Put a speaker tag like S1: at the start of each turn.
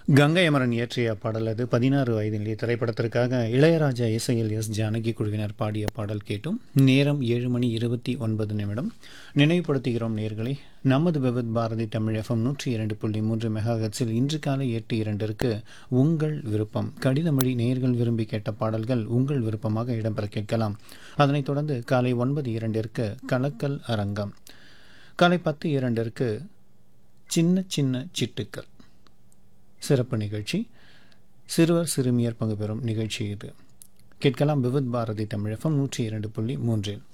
S1: கங்கை அமரன் இயற்றிய பாடல் அது பதினாறு வயதிலே திரைப்படத்திற்காக இளையராஜா இசையில் எஸ் ஜானகி குழுவினர் பாடிய பாடல் கேட்டும் நேரம் ஏழு மணி இருபத்தி ஒன்பது நிமிடம் நினைவுபடுத்துகிறோம் நேர்களை நமது விவித் பாரதி தமிழ் எஃப்எம் நூற்றி இரண்டு புள்ளி மூன்று மெகாஹெட்ஸில் இன்று காலை எட்டு இரண்டிற்கு உங்கள் விருப்பம் கடிதமொழி நேர்கள் விரும்பி கேட்ட பாடல்கள் உங்கள் விருப்பமாக இடம்பெற கேட்கலாம் அதனைத் தொடர்ந்து காலை ஒன்பது இரண்டிற்கு கலக்கல் அரங்கம் காலை பத்து இரண்டிற்கு சின்ன சின்ன சிட்டுக்கள் சிறப்பு நிகழ்ச்சி சிறுவர் சிறுமியர் பங்கு பெறும் நிகழ்ச்சி இது கேட்கலாம் விவித் பாரதி தமிழகம் நூற்றி இரண்டு புள்ளி மூன்றில்